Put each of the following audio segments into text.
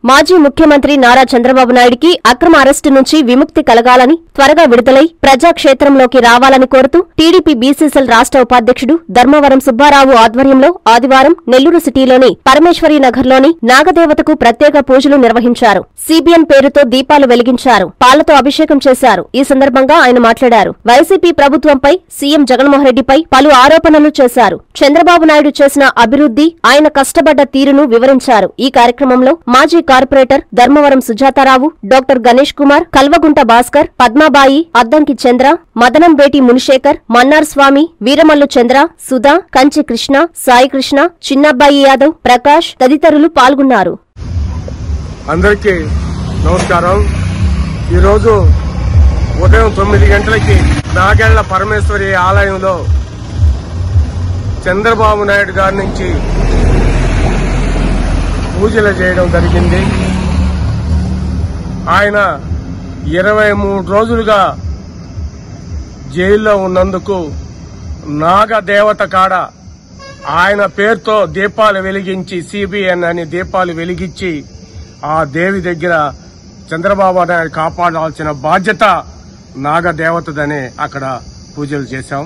మాజీ ముఖ్యమంత్రి నారా చంద్రబాబు నాయుడికి అక్రమ అరెస్టు నుంచి విముక్తి కలగాలని త్వరగా విడుదలై ప్రజాక్షేత్రంలోకి రావాలని కోరుతూ టీడీపీ బీసీసీఎల్ రాష్ట్ర ఉపాధ్యక్షుడు ధర్మవరం సుబ్బారావు ఆధ్వర్యంలో ఆదివారం నెల్లూరు సిటీలోని పరమేశ్వరి నగర్లోని నాగదేవతకు ప్రత్యేక పూజలు నిర్వహించారు సిబిఎన్ పేరుతో దీపాలు వెలిగించారు పాలతో అభిషేకం చేశారు ఈ సందర్భంగా ఆయన మాట్లాడారు వైసీపీ ప్రభుత్వంపై సీఎం జగన్మోహన్ రెడ్డిపై పలు ఆరోపణలు చేశారు చంద్రబాబు నాయుడు చేసిన అభివృద్ధి ఆయన కష్టపడ్డ తీరును వివరించారు ఈ కార్యక్రమంలో మాజీ కార్పొరేటర్ ధర్మవరం సుజాతారావు డాక్టర్ గణేష్ కుమార్ కల్వగుంట భాస్కర్ పద్మాబాయి అద్దంకి చంద్ర మదనంబేటి మునిశేఖర్ మన్నార్ స్వామి వీరమల్లు చంద్ర సుధా కంచి కృష్ణ సాయి కృష్ణ చిన్నబ్బాయి యాదవ్ ప్రకాష్ తదితరులు పాల్గొన్నారు అందరికీ నమస్కారం ఈరోజు ఉదయం తొమ్మిది గంటలకి నాగెళ్ల పరమేశ్వరి ఆలయంలో చంద్రబాబు నాయుడు గారి నుంచి పూజలు చేయడం జరిగింది ఆయన ఇరవై మూడు రోజులుగా జైల్లో ఉన్నందుకు నాగదేవత కాడ ఆయన పేరుతో దీపాలు వెలిగించి సిబిఎన్ అని దీపాలు వెలిగించి ఆ దేవి దగ్గర చంద్రబాబు నాయుడు కాపాడాల్సిన బాధ్యత నాగదేవతదని అక్కడ పూజలు చేశాం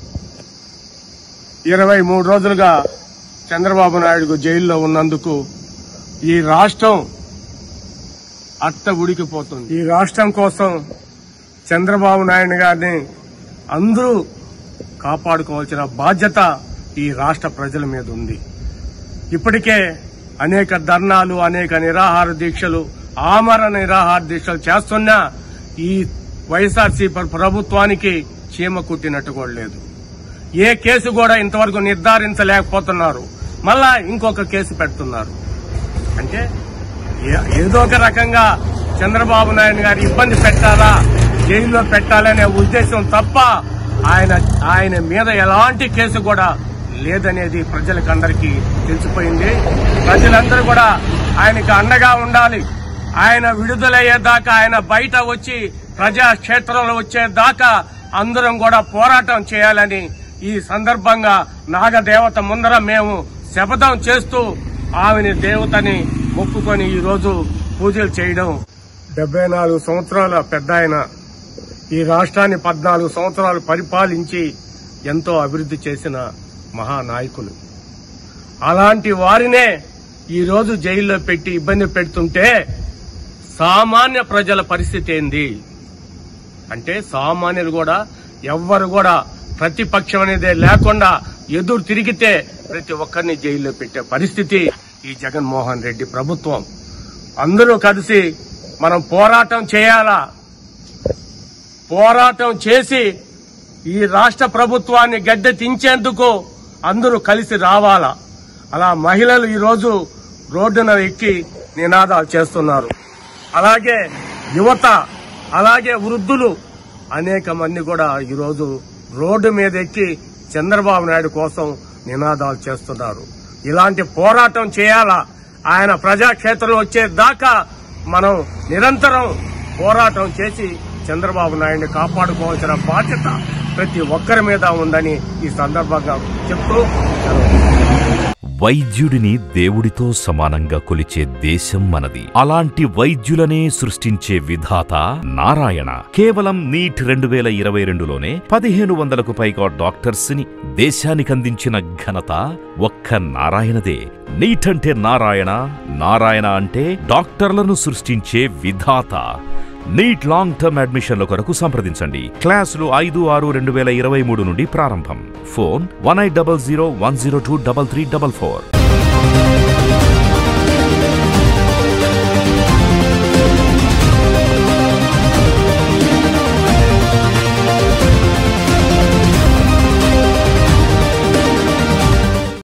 ఇరవై మూడు రోజులుగా చంద్రబాబు నాయుడు జైల్లో ఉన్నందుకు ఈ రాష్ట్రం అట్ట ఉడికిపోతుంది ఈ రాష్ట్రం కోసం చంద్రబాబు నాయుడు గారిని అందరూ కాపాడుకోవాల్సిన బాధ్యత ఈ రాష్ట్ర ప్రజల మీద ఉంది ఇప్పటికే అనేక ధర్నాలు అనేక నిరాహార దీక్షలు ఆమర నిరాహార దీక్షలు చేస్తున్నా ఈ వైఎస్ఆర్సీపీ ప్రభుత్వానికి చీమ కుట్టినట్టు కూడా లేదు ఏ కేసు కూడా ఇంతవరకు నిర్ధారించలేకపోతున్నారు మళ్ళా ఇంకొక కేసు పెడుతున్నారు అంటే ఏ- ఏదో ఒక రకంగా చంద్రబాబు నాయుడు గారి ఇబ్బంది పెట్టాలా జైల్లో పెట్టాలనే ఉద్దేశం తప్ప ఆయన ఆయన మీద ఎలాంటి కేసు కూడా లేదనేది ప్రజలకందరికీ తెలిసిపోయింది ప్రజలందరూ కూడా ఆయనకి అండగా ఉండాలి ఆయన విడుదలయ్యేదాకా ఆయన బయట వచ్చి ప్రజా క్షేత్రంలో వచ్చేదాకా అందరం కూడా పోరాటం చేయాలని ఈ సందర్భంగా నాగదేవత ముందర మేము శపథం చేస్తూ ఆమెని దేవతని మొక్కుకొని ఈ రోజు పూజలు చేయడం డెబ్బై నాలుగు సంవత్సరాల పెద్ద ఆయన ఈ రాష్ట్రాన్ని పద్నాలుగు సంవత్సరాలు పరిపాలించి ఎంతో అభివృద్ధి చేసిన మహానాయకులు అలాంటి వారినే ఈ రోజు జైల్లో పెట్టి ఇబ్బంది పెడుతుంటే సామాన్య ప్రజల పరిస్థితి ఏంది అంటే సామాన్యులు కూడా ఎవ్వరు కూడా ప్రతిపక్షం అనేదే లేకుండా ఎదురు తిరిగితే ప్రతి ఒక్కరిని జైల్లో పెట్టే పరిస్థితి ఈ జగన్మోహన్ రెడ్డి ప్రభుత్వం అందరూ కలిసి మనం పోరాటం చేయాలా పోరాటం చేసి ఈ రాష్ట్ర ప్రభుత్వాన్ని గద్దె దించేందుకు అందరూ కలిసి రావాలా అలా మహిళలు ఈరోజు రోడ్డున ఎక్కి నినాదాలు చేస్తున్నారు అలాగే యువత అలాగే వృద్ధులు అనేక మంది కూడా ఈరోజు రోడ్డు మీద ఎక్కి చంద్రబాబు నాయుడు కోసం నినాదాలు చేస్తున్నారు ఇలాంటి పోరాటం చేయాలా ఆయన ప్రజాక్షేత్రంలో వచ్చేదాకా మనం నిరంతరం పోరాటం చేసి చంద్రబాబు నాయుడిని కాపాడుకోవాల్సిన బాధ్యత ప్రతి ఒక్కరి మీద ఉందని ఈ సందర్భంగా చెప్తూ సెలవు. వైద్యుడిని దేవుడితో సమానంగా కొలిచే దేశం మనది అలాంటి వైద్యులనే సృష్టించే విధాత నారాయణ కేవలం నీట్ రెండు వేల ఇరవై రెండులోనే పదిహేను వందలకు పైగా డాక్టర్స్ ని దేశానికి అందించిన ఘనత ఒక్క నారాయణదే నీట్ అంటే నారాయణ నారాయణ అంటే డాక్టర్లను సృష్టించే విధాత నీట్ లాంగ్ టర్మ్ అడ్మిషన్ల కొరకు సంప్రదించండి క్లాసులు ఐదు ఆరు రెండు వేల ఇరవై మూడు నుండి ప్రారంభం phone one eight double zero one zero two double three double four